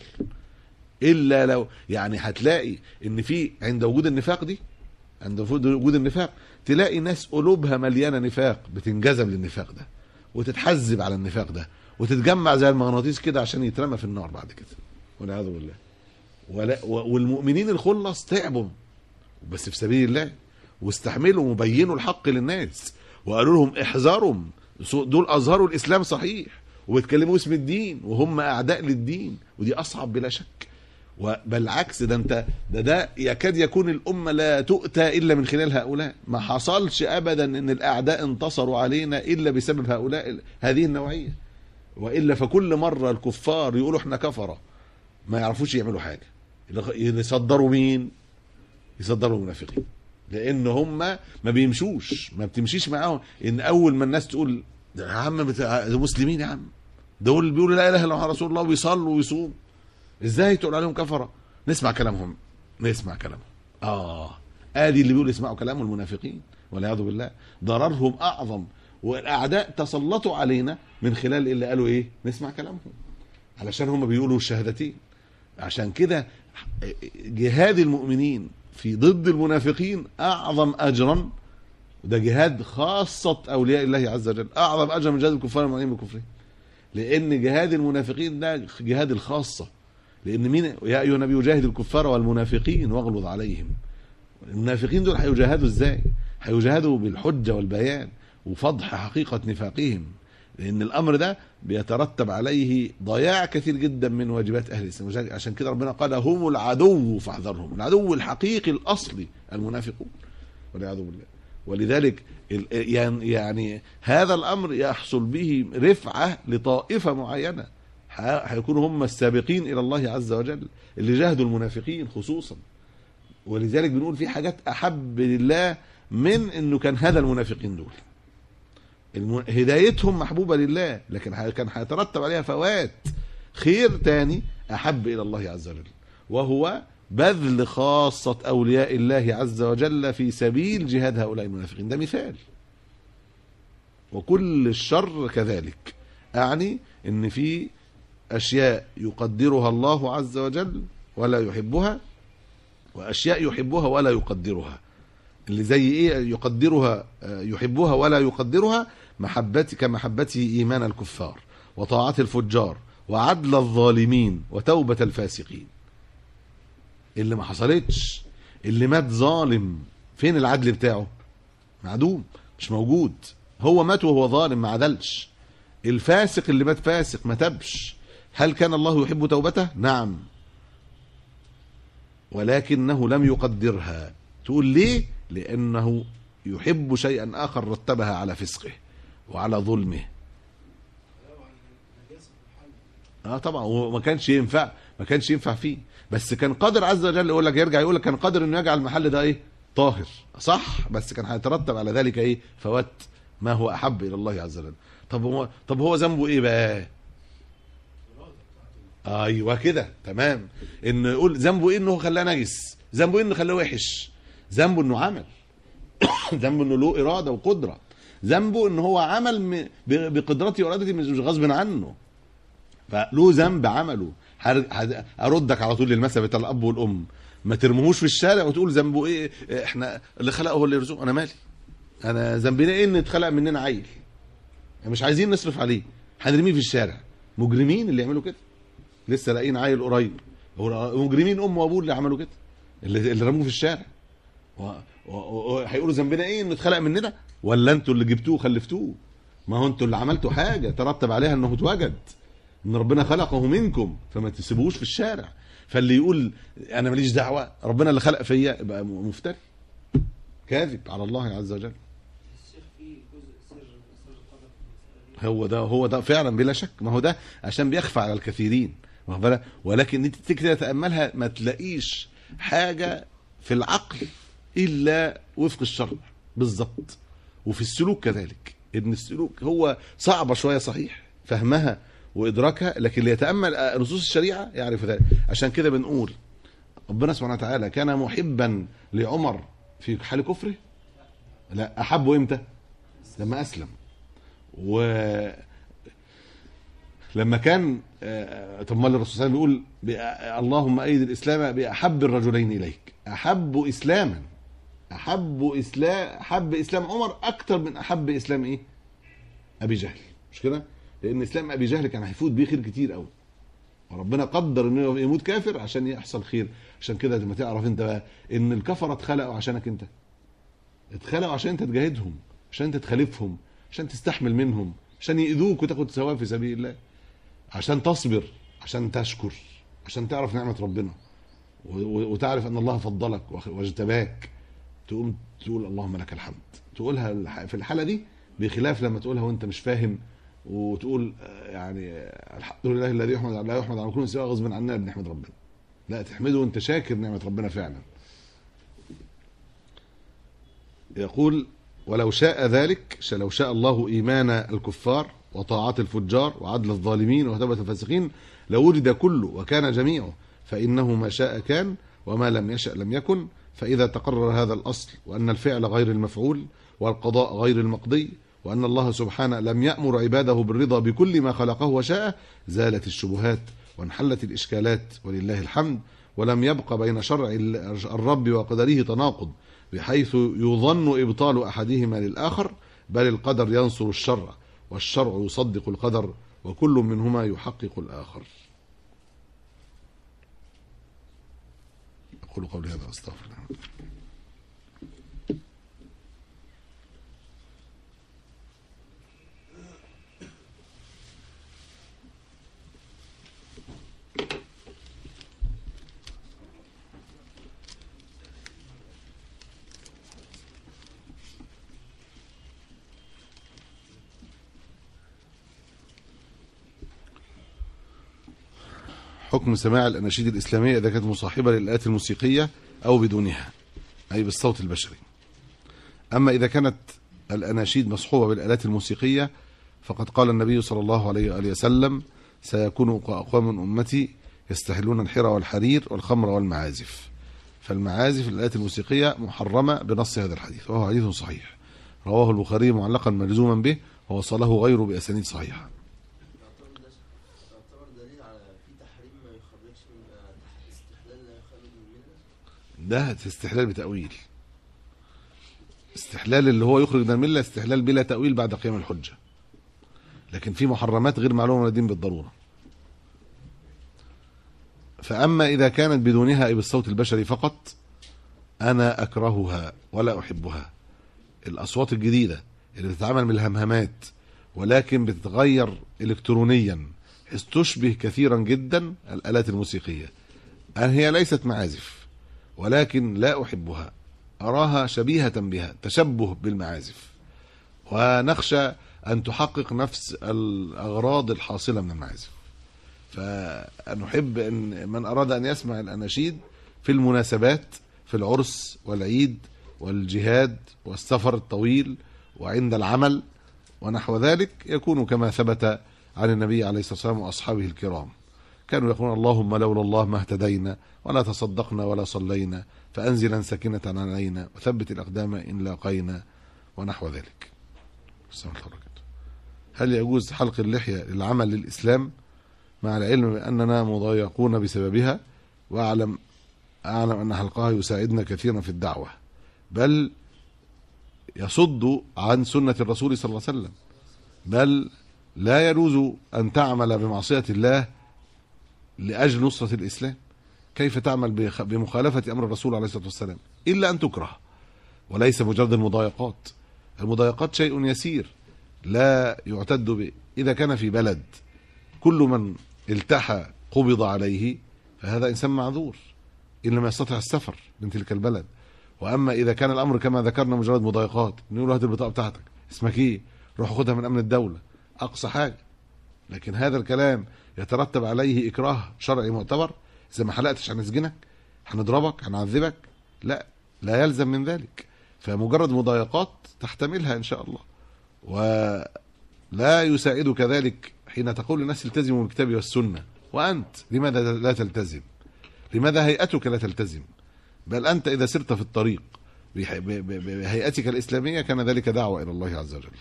الا لو يعني هتلاقي ان في عند وجود النفاق دي عند وجود النفاق تلاقي ناس قلوبها مليانه نفاق بتنجذب للنفاق ده وتتحزب على النفاق ده وتتجمع زي المغناطيس كده عشان يترمى في النار بعد كده والعياذ بالله ولا والمؤمنين الخلص تعبوا بس في سبيل الله واستحملوا وبينوا الحق للناس وقالوا لهم احذروا دول اظهروا الاسلام صحيح وبيتكلموا اسم الدين وهم اعداء للدين ودي اصعب بلا شك وبالعكس ده انت ده ده يكاد يكون الامه لا تؤتى الا من خلال هؤلاء ما حصلش ابدا ان الاعداء انتصروا علينا الا بسبب هؤلاء هذه النوعيه والا فكل مره الكفار يقولوا احنا كفره ما يعرفوش يعملوا حاجه يصدروا مين يصدروا المنافقين لان هم ما بيمشوش ما بتمشيش معاهم ان اول ما الناس تقول يا عم بتاع مسلمين يا عم دول اللي بيقولوا لا اله الا الله رسول الله ويصلوا ويصوم ازاي تقول عليهم كفره نسمع كلامهم نسمع كلامهم اه ادي اللي بيقول اسمعوا كلام المنافقين والعياذ بالله ضررهم اعظم والاعداء تسلطوا علينا من خلال اللي قالوا ايه نسمع كلامهم علشان هم بيقولوا الشهادتين عشان كده جهاد المؤمنين في ضد المنافقين اعظم اجرا وده جهاد خاصة أولياء الله عز وجل أعظم أجر من جهاد الكفار المؤمنين بكفرهم لأن جهاد المنافقين ده جهاد الخاصة لأن مين يا أيها النبي جاهد الكفار والمنافقين واغلظ عليهم المنافقين دول هيجاهدوا ازاي؟ هيجاهدوا بالحجة والبيان وفضح حقيقة نفاقهم لأن الأمر ده بيترتب عليه ضياع كثير جدا من واجبات أهل الإسلام عشان كده ربنا قال هم العدو فاحذرهم العدو الحقيقي الأصلي المنافقون والعياذ بالله ولذلك يعني هذا الامر يحصل به رفعه لطائفه معينه هيكونوا هم السابقين الى الله عز وجل اللي جاهدوا المنافقين خصوصا ولذلك بنقول في حاجات احب لله من انه كان هذا المنافقين دول الم... هدايتهم محبوبه لله لكن كان هيترتب عليها فوات خير تاني احب الى الله عز وجل وهو بذل خاصة أولياء الله عز وجل في سبيل جهاد هؤلاء المنافقين ده مثال وكل الشر كذلك أعني أن في أشياء يقدرها الله عز وجل ولا يحبها وأشياء يحبها ولا يقدرها اللي زي إيه يقدرها يحبها ولا يقدرها محبتي كمحبته إيمان الكفار وطاعة الفجار وعدل الظالمين وتوبة الفاسقين اللي ما حصلتش اللي مات ظالم فين العدل بتاعه معدوم مش موجود هو مات وهو ظالم ما عدلش الفاسق اللي مات فاسق ما تبش هل كان الله يحب توبته نعم ولكنه لم يقدرها تقول ليه لانه يحب شيئا اخر رتبها على فسقه وعلى ظلمه اه طبعا وما كانش ينفع ما كانش ينفع فيه بس كان قادر عز وجل يقول لك يرجع يقول لك كان قادر انه يجعل المحل ده ايه طاهر صح بس كان هيترتب على ذلك ايه فوات ما هو احب الى الله عز وجل طب هو طب هو ذنبه ايه بقى ايوه كده تمام انه يقول ذنبه ايه انه خلاه نجس ذنبه ايه انه خلاه وحش ذنبه انه عمل ذنبه انه له اراده وقدره ذنبه ان هو عمل بقدرته وارادته مش غصب عنه فله ذنب عمله هر- هد- اردك على طول للمثل بتاع الاب والام ما ترموهوش في الشارع وتقول ذنبه ايه احنا اللي خلقه هو اللي يرزقه انا مالي انا ذنبنا ايه ان اتخلق مننا عيل مش عايزين نصرف عليه هنرميه في الشارع مجرمين اللي يعملوا كده لسه لاقيين عيل قريب هو مجرمين امه وابوه اللي عملوا كده اللي, اللي رموه في الشارع و- و- و- هيقولوا ذنبنا ايه انه اتخلق مننا ولا انتوا اللي جبتوه وخلفتوه ما هو انتوا اللي عملتوا حاجه ترتب عليها انه اتوجد ان ربنا خلقه منكم فما تسيبوهوش في الشارع فاللي يقول انا ماليش دعوه ربنا اللي خلق فيا يبقى م- مفتري كاذب على الله عز وجل الشيخ في جزء سر من اسرار القدر في المسألة دي. هو ده هو ده فعلا بلا شك ما هو ده عشان بيخفى على الكثيرين واخد بالك؟ ولكن انت تيجي كده تتاملها ما تلاقيش حاجه في العقل الا وفق الشرع بالظبط وفي السلوك كذلك ان السلوك هو صعبه شويه صحيح فهمها وادراكها لكن اللي يتامل نصوص الشريعه يعرف ذلك عشان كده بنقول ربنا سبحانه وتعالى كان محبا لعمر في حال كفره لا احبه امتى لما اسلم و لما كان آه، طب ما الرسول صلى الله عليه وسلم بيقول بأ- اللهم ايد الاسلام باحب الرجلين اليك احب اسلاما احب اسلام احب اسلام عمر اكتر من احب اسلام ايه ابي جهل مش كده لان اسلام ابي جهل كان هيفوت بيه خير كتير قوي وربنا قدر انه يموت كافر عشان يحصل خير عشان كده لما تعرف انت بقى ان الكفره اتخلقوا عشانك انت اتخلقوا عشان انت تجاهدهم عشان انت تخالفهم عشان تستحمل منهم عشان يأذوك وتاخد ثواب في سبيل الله عشان تصبر عشان تشكر عشان تعرف نعمة ربنا و- و- وتعرف ان الله فضلك واخ- واجتباك تقوم تقول اللهم لك الحمد تقولها الح- في الحالة دي بخلاف لما تقولها وانت مش فاهم وتقول آه، يعني آه، الحمد لله الذي يحمد لا يحمد على كل سواء غصب عننا بنحمد ربنا لا تحمده وانت شاكر نعمة ربنا فعلا يقول ولو شاء ذلك ش- لو شاء الله إيمان الكفار وطاعات الفجار وعدل الظالمين وهتبة الفاسقين لوجد كله وكان جميعه فإنه ما شاء كان وما لم يشأ لم يكن فإذا تقرر هذا الأصل وأن الفعل غير المفعول والقضاء غير المقضي وأن الله سبحانه لم يأمر عباده بالرضا بكل ما خلقه وشاء زالت الشبهات وانحلت الإشكالات ولله الحمد ولم يبق بين شرع ال- الرب وقدره تناقض بحيث يظن إبطال أحدهما للآخر بل القدر ينصر الشرع والشرع يصدق القدر وكل منهما يحقق الآخر أقول قولي هذا أستغفر الله حكم سماع الأناشيد الإسلامية إذا كانت مصاحبة للآلات الموسيقية أو بدونها أي بالصوت البشري أما إذا كانت الأناشيد مصحوبة بالآلات الموسيقية فقد قال النبي صلى الله عليه وآله وسلم سيكون أقوام من أمتي يستحلون الحرى والحرير والخمر والمعازف فالمعازف الآلات الموسيقية محرمة بنص هذا الحديث وهو حديث صحيح رواه البخاري معلقا ملزوما به ووصله غيره بأسانيد صحيحة يعتبر ده يعتبر دليل على في تحريم ما يخرجش من آه، تحت استحلال لا يخرج من المله ده استحلال بتأويل استحلال اللي هو يخرج من الملة استحلال بلا تأويل بعد قيام الحجة لكن في محرمات غير معلومة من الدين بالضرورة فأما إذا كانت بدونها أي بالصوت البشري فقط أنا أكرهها ولا أحبها الأصوات الجديدة اللي بتتعمل من الهمهمات ولكن بتتغير إلكترونيا حيث تشبه كثيرا جدا الآلات الموسيقية أن هي ليست معازف ولكن لا أحبها أراها شبيهة بها تشبه بالمعازف ونخشى أن تحقق نفس الأغراض الحاصلة من المعازف فنحب أن من أراد أن يسمع الأناشيد في المناسبات في العرس والعيد والجهاد والسفر الطويل وعند العمل ونحو ذلك يكون كما ثبت عن النبي عليه الصلاة والسلام وأصحابه الكرام كانوا يقولون اللهم لولا الله ما اهتدينا ولا تصدقنا ولا صلينا فأنزلا سكينة علينا وثبت الأقدام إن لاقينا ونحو ذلك السلام عليكم ورحمة الله وبركاته. هل يجوز حلق اللحية للعمل للإسلام مع العلم بأننا مضايقون بسببها وأعلم أعلم أن حلقها يساعدنا كثيرا في الدعوة بل يصد عن سنة الرسول صلى الله عليه وسلم بل لا يجوز أن تعمل بمعصية الله لأجل نصرة الإسلام كيف تعمل بخ- بمخالفة أمر الرسول عليه الصلاة والسلام إلا أن تكره وليس مجرد المضايقات المضايقات شيء يسير لا يعتد به إذا كان في بلد كل من التحى قبض عليه فهذا إنسان معذور إن لم يستطع السفر من تلك البلد وأما إذا كان الأمر كما ذكرنا مجرد مضايقات نقول له هات البطاقة بتاعتك اسمك إيه روح خدها من أمن الدولة أقصى حاجة لكن هذا الكلام يترتب عليه إكراه شرعي معتبر إذا ما حلقتش هنسجنك هنضربك هنعذبك لا لا يلزم من ذلك فمجرد مضايقات تحتملها إن شاء الله ولا يساعدك ذلك حين تقول للناس التزموا بالكتاب والسنة وأنت لماذا لا تلتزم لماذا هيئتك لا تلتزم بل أنت إذا سرت في الطريق بح- ب- ب- بهيئتك الإسلامية كان ذلك دعوة إلى الله عز وجل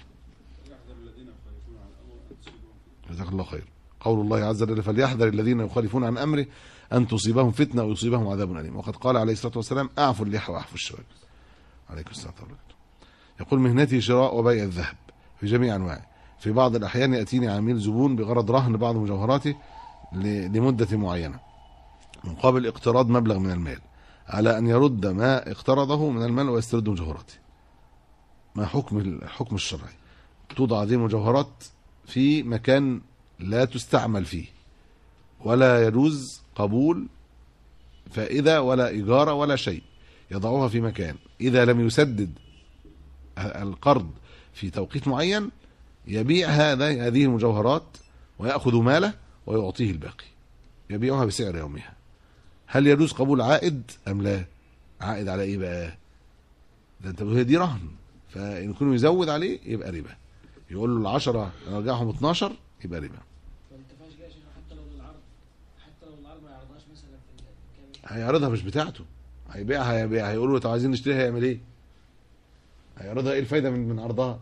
جزاك الله خير قول الله عز وجل فليحذر الذين يخالفون عن امره ان تصيبهم فتنه او يصيبهم عذاب اليم وقد قال عليه الصلاه والسلام اعفوا اللحى واحفوا الشوارب عليكم السلام ورحمه الله يقول مهنتي شراء وبيع الذهب في جميع انواعه في بعض الاحيان ياتيني عميل زبون بغرض رهن بعض مجوهراته ل- لمده معينه مقابل اقتراض مبلغ من المال على ان يرد ما اقترضه من المال ويسترد مجوهراته ما حكم الحكم الشرعي توضع هذه المجوهرات في مكان لا تستعمل فيه ولا يجوز قبول فائدة ولا إيجار ولا شيء يضعوها في مكان إذا لم يسدد القرض في توقيت معين يبيع هذا هذه المجوهرات ويأخذ ماله ويعطيه الباقي يبيعها بسعر يومها هل يجوز قبول عائد أم لا عائد على إيه بقى ده انت هي دي رهن فإن يكون يزود عليه يبقى ربا يقول له العشرة ارجعهم 12 يبقى ربا ما ينتفعش كده يا شيخ حتى لو للعرض حتى لو العرض ما يعرضهاش مثلا في الكامل هيعرضها مش بتاعته هيبيعها هيبيع هيقول له طب عايزين نشتريها هيعمل ايه؟ هيعرضها ايه الفايده من من عرضها؟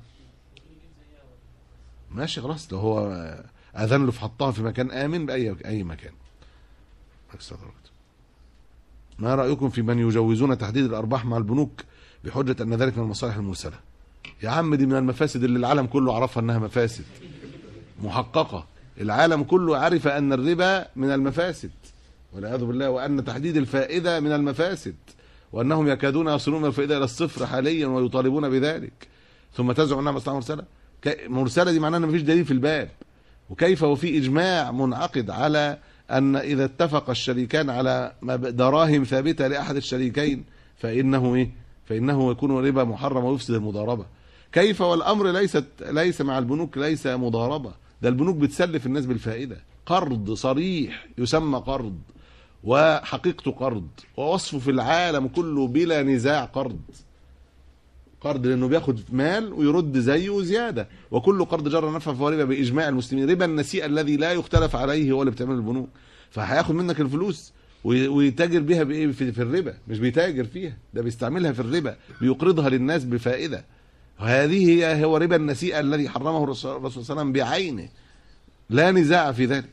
ماشي خلاص لو هو اذن له في حطها في مكان امن باي اي مكان. أكثر درجة. ما رايكم في من يجوزون تحديد الارباح مع البنوك بحجه ان ذلك من المصالح المرسله؟ يا عم دي من المفاسد اللي العالم كله عرفها انها مفاسد محققه العالم كله عرف ان الربا من المفاسد والعياذ بالله وان تحديد الفائده من المفاسد وانهم يكادون يصلون الفائده الى الصفر حاليا ويطالبون بذلك ثم تزعم انها مصلحه مرسله كي- مرسله دي معناها ان مفيش دليل في الباب وكيف وفي اجماع منعقد على ان اذا اتفق الشريكان على مب- دراهم ثابته لاحد الشريكين فانه ايه فانه يكون ربا محرم ويفسد المضاربه كيف والامر ليست ليس مع البنوك ليس مضاربه ده البنوك بتسلف الناس بالفائده قرض صريح يسمى قرض وحقيقته قرض ووصفه في العالم كله بلا نزاع قرض قرض لانه بياخد مال ويرد زيه وزياده وكل قرض جر نفع فهو ربا باجماع المسلمين ربا النسيئه الذي لا يختلف عليه هو اللي بتعمله البنوك فهياخد منك الفلوس وي- ويتاجر بيها بايه في في الربا مش بيتاجر فيها ده بيستعملها في الربا بيقرضها للناس بفائده وهذه هي هو ربا النسيئه الذي حرمه الرسول الرسول صلى الله عليه وسلم بعينه لا نزاع في ذلك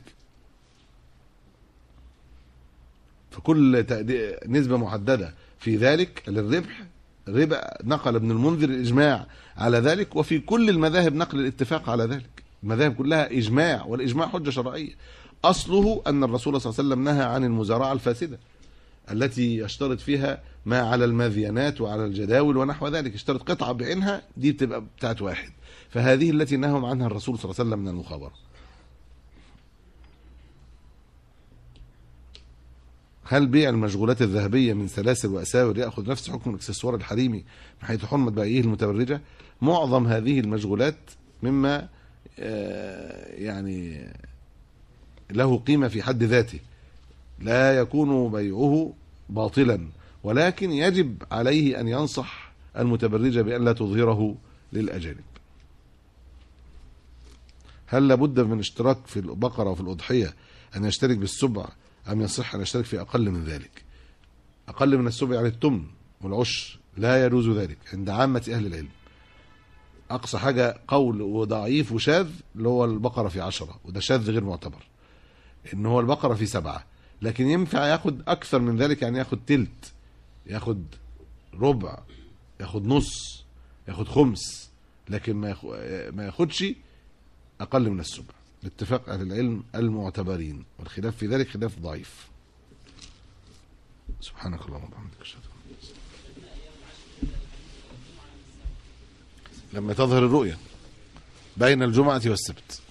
فكل تقدي- نسبة محددة في ذلك للربح ربا نقل ابن المنذر الإجماع على ذلك وفي كل المذاهب نقل الاتفاق على ذلك المذاهب كلها إجماع والإجماع حجة شرعية أصله أن الرسول صلى الله عليه وسلم نهى عن المزارعة الفاسدة التي يشترط فيها ما على المذينات وعلى الجداول ونحو ذلك يشترط قطعة بعينها دي بتبقى بتاعت واحد فهذه التي نهى عنها الرسول صلى الله عليه وسلم من المخابرة هل بيع المشغولات الذهبية من سلاسل وأساور يأخذ نفس حكم الإكسسوار الحريمي من حيث حرمة بيعه المتبرجة معظم هذه المشغولات مما آه، يعني له قيمة في حد ذاته لا يكون بيعه باطلا ولكن يجب عليه أن ينصح المتبرجة بأن لا تظهره للأجانب هل لابد من اشتراك في البقرة وفي الأضحية أن يشترك بالسبع أم يصح أن يشترك في أقل من ذلك أقل من السبع يعني التمن والعشر لا يجوز ذلك عند عامة أهل العلم أقصى حاجة قول وضعيف وشاذ اللي هو البقرة في عشرة وده شاذ غير معتبر ان هو البقره في سبعه لكن ينفع ياخد اكثر من ذلك يعني ياخد تلت ياخد ربع ياخد نص ياخد خمس لكن ما ياخ- ما ياخدش اقل من السبع باتفاق اهل العلم المعتبرين والخلاف في ذلك خلاف ضعيف سبحانك اللهم وبحمدك اشهد ان لا اله الا انت لما تظهر الرؤيا بين الجمعه والسبت